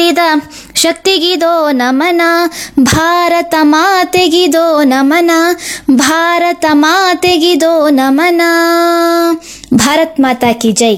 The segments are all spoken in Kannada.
ತುಂಬಿದ ಶಕ್ತಿಗಿದೋ ನಮನ ಭಾರತ ಮಾತೆಗಿದೋ ನಮನ ಭಾರತ ಮಾತೆಗಿದೋ ನಮನ ಭಾರತ್ ಮಾತಾ ಕಿ ಜೈ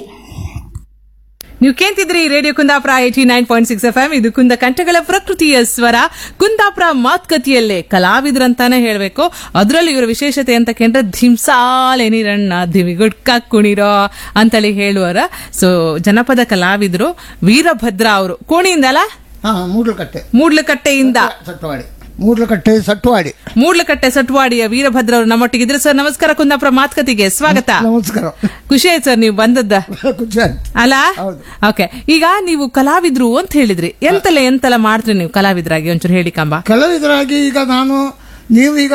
ನೀವು ಕೇಳ್ತಿದ್ರಿ radio Kundapura eighty nine point six F M ಇದು ಕುಂದ ಕಂಠಗಳ ಪ್ರಕೃತಿಯ ಸ್ವರ ಕುಂದಾಪುರ ಮಾತುಕತೆಯಲ್ಲೇ ಕಲಾವಿದರಂತಾನೆ ಹೇಳ್ಬೇಕು ಅದರಲ್ಲಿ ಇವರ ವಿಶೇಷತೆ ಅಂತ ಕೇಳಿದ್ರೆ ಧಿಮ್ಸಾಲ್ ಎನಿರಣ್ಣ ಧಿಮಿಗುಡ್ಕ ಕುಣಿರೋ ಅಂತೇಳಿ ಹೇಳುವರ ಸೊ ಜನಪದ ಕಲಾವಿದರು ವೀರಭದ್ರ ಅವರು ಕೋಣಿಯಿಂದ ಅಲ್ಲ ಹಾ ಮೂಡ್ಲಕಟ್ಟೆ ಮೂಡ್ಲಕಟ್ಟೆಯಿಂದ ಸಟ್ವಾಡಿ ಮೂಡ್ಲಕಟ್ಟೆ ಸಟ್ವಾಡಿ ಮೂಡ್ಲಕಟ್ಟೆ ಸಟ್ವಾಡಿಯ ವೀರಭದ್ರ ಅವರು ನಮ್ಮೊಟ್ಟಿಗಿದ್ರೆ ಸರ್ ನಮಸ್ಕಾರ ಕುಂದಾಪುರ ಮಾತುಕತೆಗೆ ಸ್ವಾಗತ ನಮಸ್ಕಾರ ಖುಷಿ ಆಯ್ತು ಸರ್ ನೀವು ಬಂದದ್ದ ಖುಷಿ ಆಯ್ತು ಅಲ್ಲ ಹೌದು. ಓಕೆ ಈಗ ನೀವು ಕಲಾವಿದ್ರು ಅಂತ ಹೇಳಿದ್ರಿ ಎಂತೆಲ್ಲ ಎಂತೆಲ್ಲ ಮಾಡ್ತೀರಿ ನೀವು ಕಲಾವಿದರಾಗಿ ಒಂಚೂರು ಹೇಳಿ ಕಂಬ ಕಲಾವಿದರಾಗಿ ಈಗ ನಾನು ನೀವು ಈಗ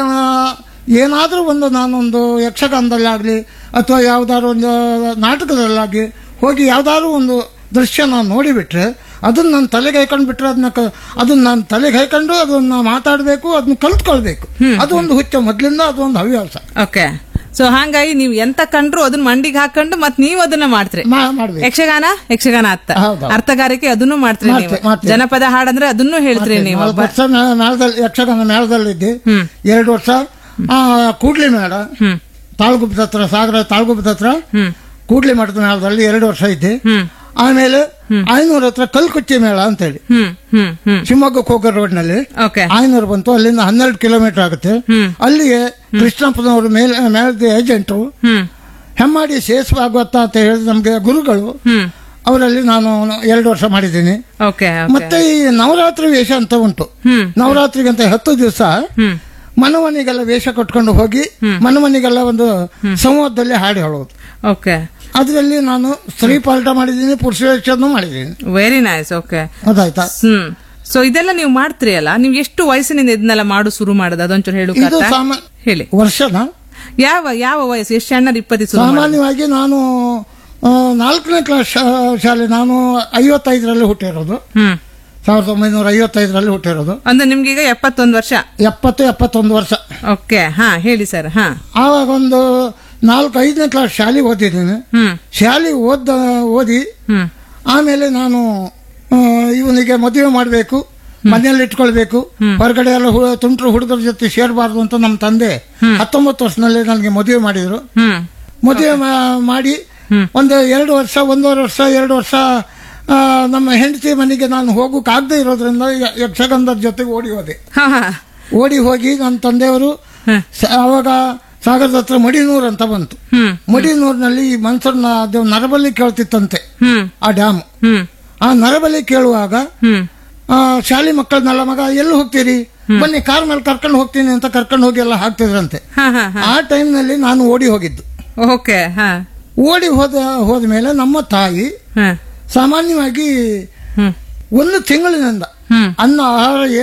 ಏನಾದರೂ ಒಂದು ನಾನೊಂದು ಯಕ್ಷಗಾನದಲ್ಲಾಗಲಿ ಅಥವಾ ಯಾವ್ದಾದ್ರು ಒಂದು ನಾಟಕದಲ್ಲಾಗಿ ಹೋಗಿ ಯಾವ್ದಾದ್ರು ಒಂದು ದೃಶ್ಯ ನಾನು ನೋಡಿಬಿಟ್ರೆ ಅದನ್ನ ನಾನು ತಲೆಗೆ ಹಾಕೊಂಡು ಬಿಟ್ರೆ ಅದನ್ನ ಕ- ಅದನ್ನ ನಾನು ತಲೆಗೆ ಹಾಕೊಂಡು ಅದನ್ನ ಮಾತಾಡಬೇಕು ಅದನ್ನ ಕಲ್ತ್ಕೊಳ್ಬೇಕು ಅದು ಒಂದು ಹುಚ್ಚ ಮೊದಲಿಂದ ಅದು ಒಂದು ಹವ್ಯಾಸ ಓಕೆ ಸೊ ಹಾಗಾಗಿ ನೀವು ಎಂತ ಕಂಡ್ರು ಅದನ್ನ ಮಂಡಿಗೆ ಹಾಕೊಂಡು ಮತ್ ನೀವು ಅದನ್ನ ಮಾಡ್ತೀರಿ ಮಾ- ಮಾಡ್ಬೇಕು ಯಕ್ಷಗಾನ ಯಕ್ಷಗಾನ ಅರ್ಥ ಹೌದು. ಅರ್ಥಗಾರಿಕೆ ಅದನ್ನು ಮಾಡ್ತೀರಿ ನೀವು ಮಾಡ್ತೆ- ಮಾಡ್ತೆ. ಜನಪದ ಹಾಡಂದ್ರೆ ಅದನ್ನು ಹೇಳ್ತೀರಿ ನೀವು ನಾಲ್ಕು ವರ್ಷ ಮೇ- ಮೇಳದಲ್ಲಿ ಯಕ್ಷಗಾನ ಮೇಳದಲ್ಲಿದ್ದೆ ಹ್ಮ್. ಎರಡು ವರ್ಷ ಆ, ಕೂಡ್ಲಿ ಮೇಳ ಹ್ಮ್ ತಾಳ್ಗುಪ್ಪದ ಹತ್ರ ಸಾಗರ ತಾಳ್ಗುಪ್ಪದ ಹತ್ರ ಹ್ಮ್ ಕೂಡ್ಲಿ ಮಠದ ಮೇಳದಲ್ಲಿ ಎರಡು ವರ್ಷ ಇದ್ದೆ ಹ್ಮ್ ಆಮೇಲೆ ಆಯ್ನೂರ ಹತ್ರ ಕಲ್ಕುಚ್ಚಿ ಮೇಳ ಅಂತ ಹೇಳಿ ಹ್ಮ್ ಹ್ಮ್ ಹ್ಮ್ ಶಿವಮೊಗ್ಗಕ್ಕೆ ಹೋಗೋ ರೋಡ್ ನಲ್ಲಿ ಓಕೆ ಆಯ್ನೂರು ಬಂತು ಅಲ್ಲಿಂದ ಹನ್ನೆರಡು ಕಿಲೋಮೀಟರ್ ಆಗುತ್ತೆ ಹ್ಮ್. ಅಲ್ಲಿಗೆ ಕೃಷ್ಣಪ್ಪನವರು ಮೇಲ್ ಮೇಳದ ಏಜೆಂಟು ಹ್ಮ್ ಹೆಮ್ಮಾಡಿ ಶೇಷ ಭಾಗವತ ಅಂತ ಹೇಳಿದ ನಮ್ಗೆ ಗುರುಗಳು ಹ್ಮ್ ಅವರಲ್ಲಿ ನಾನು ಎರಡು ವರ್ಷ ಮಾಡಿದ್ದೀನಿ ಓಕೆ ಮತ್ತೆ ಈ ನವರಾತ್ರಿ ವೇಷ ಅಂತ ಉಂಟು ಹ್ಮ್ ನವರಾತ್ರಿಗಂತ ಹತ್ತು ದಿವಸ ಹ್ಮ್ ಮನಮನಿಗೆಲ್ಲ ವೇಷ ಕಟ್ಕೊಂಡು ಹೋಗಿ ಮನಮನಿಗೆಲ್ಲ ಒಂದು ಸಂವಾದದಲ್ಲಿ ಹಾಡು ಹೇಳೋದು ಓಕೆ ಅದರಲ್ಲಿ ನಾನು ಸ್ತ್ರೀ ಪಾಲ್ಟ ಮಾಡಿದ್ದೀನಿ ಪುರುಷ ವೇಷನೂ ಮಾಡಿದ್ದೀನಿ ವೆರಿ ನೈಸ್ ಓಕೆ ಅದಾಯ್ತಾ ಹ್ಮ್ ಸೊ ಇದೆಲ್ಲ ನೀವು ಮಾಡ್ತೀರಿ ಅಲ್ಲ ನೀವು ಎಷ್ಟು ವಯಸ್ಸಿನಿಂದ ಇದನ್ನೆಲ್ಲ ಮಾಡು ಶುರು ಮಾಡೋದು ಅದೊಂಚೂರು ಹೇಳು ಇದು ಕಾಂತ? ಸಾಮಾ- ಹೇಳಿ ವರ್ಷನ ಯಾವ ಯಾವ ವಯಸ್ಸು ಎಷ್ಟು ಸಣ್ಣ ಇಪ್ಪತ್ತು ಶುರು ಮಾಡೋದು? ಸಾಮಾನ್ಯವಾಗಿ ನಾನು ಆ, ನಾಲ್ಕನೇ ಕ್ಲಾಸ್ ಶಾ- ಶಾಲೆ ನಾನು ಐವತ್ತೈದರಲ್ಲಿ ಹುಟ್ಟಿರೋದು ಹ್ಮ್ ಸಾವಿರದ ಒಂಬೈನೂರ ಐವತ್ತೈದರಲ್ಲಿ ಹುಟ್ಟಿರೋದು ಅಂದ್ರೆ ನಿಮ್ಗೆ ಈಗ ಎಪ್ಪತ್ತೊಂದು ವರ್ಷ ಎಪ್ಪತ್ತು ಎಪ್ಪತ್ತೊಂದು ವರ್ಷ ಓಕೆ ಹಾ ಹೇಳಿ ಸರ್ ಹಾ ಆವಾಗ ಒಂದು ನಾಲ್ಕು ಐದನೇ ಕ್ಲಾಸ್ ಶಾಲೆ ಓದಿದ್ದೀನಿ ಹ್ಮ್ ಶಾಲೆ ಓದ ಓದಿ ಹ್ಮ್ ಆಮೇಲೆ ನಾನು ಆ, ಇವನಿಗೆ ಮದುವೆ ಮಾಡಬೇಕು ಮನೆಯಲ್ಲಿ ಇಟ್ಕೊಳ್ಬೇಕು ಹೊರಗಡೆ ಎಲ್ಲ ಹು- ತುಂಟ್ರು ಹುಡುಗರ ಜೊತೆ ಸೇರಬಾರ್ದು ಅಂತ ನಮ್ಮ ತಂದೆ ಹತ್ತೊಂಬತ್ತು ವರ್ಷದಲ್ಲಿ ನನಗೆ ಮದುವೆ ಮಾಡಿದ್ರು ಹ್ಮ್ ಮದುವೆ ಮಾ- ಮಾಡಿ ಒಂದು ಎರಡು ವರ್ಷ ಒಂದೂವರೆ ವರ್ಷ ಎರಡು ವರ್ಷ ಆ, ನಮ್ಮ ಹೆಂಡತಿ ಮನೆಗೆ ನಾನು ಹೋಗೋಕೆ ಆಗದೆ ಇರೋದ್ರಿಂದ ಯ- ಯಕ್ಷಗಂಧದ ಜೊತೆಗೆ ಓಡಿ ಹೋದೆ ಹಾ ಹಾ ಓಡಿ ಹೋಗಿ ನನ್ನ ತಂದೆಯವರು ಹ್ಮ್. ಸ- ಆವಾಗ ಸಾಗರದ ಹತ್ರ ಮಡಿನೂರ್ ಅಂತ ಬಂತು ಹ್ಮ್ ಮಡಿನೂರಿನಲ್ಲಿ ಈ ಮನ್ಸೂರ್ನ ಅದು ನರಬಲಿ ಕೇಳ್ತಿತ್ತಂತೆ ಹ್ಮ್ ಆ ಡ್ಯಾಮ್ ಹ್ಮ್ ಆ ನರಬಲಿ ಕೇಳುವಾಗ ಹ್ಮ್ ಆ, ಶಾಲೆ ಮಕ್ಕಳನ್ನೆಲ್ಲ ಮಗ ಎಲ್ಲಿ ಹೋಗ್ತೀರಿ ಬನ್ನಿ ಕಾರ್ ಮೇಲೆ ಕರ್ಕೊಂಡು ಹೋಗ್ತೀನಿ ಅಂತ ಕರ್ಕೊಂಡು ಹೋಗಿ ಎಲ್ಲ ಹಾಕ್ತಿದ್ರಂತೆ ಹಾ ಹಾ ಹಾ ಆ ಟೈಮ್ನಲ್ಲಿ ನಾನು ಓಡಿ ಹೋಗಿದ್ದು ಓಕೆ ಹಾ ಓಡಿ ಹೋದ ಹೋದ ಮೇಲೆ ನಮ್ಮ ತಾಯಿ ಹಾ ಸಾಮಾನ್ಯವಾಗಿ ಹ್ಮ್ ಒಂದು ತಿಂಗಳಿನಿಂದ ಹ್ಮ್ ಅನ್ನ ಆಹಾರ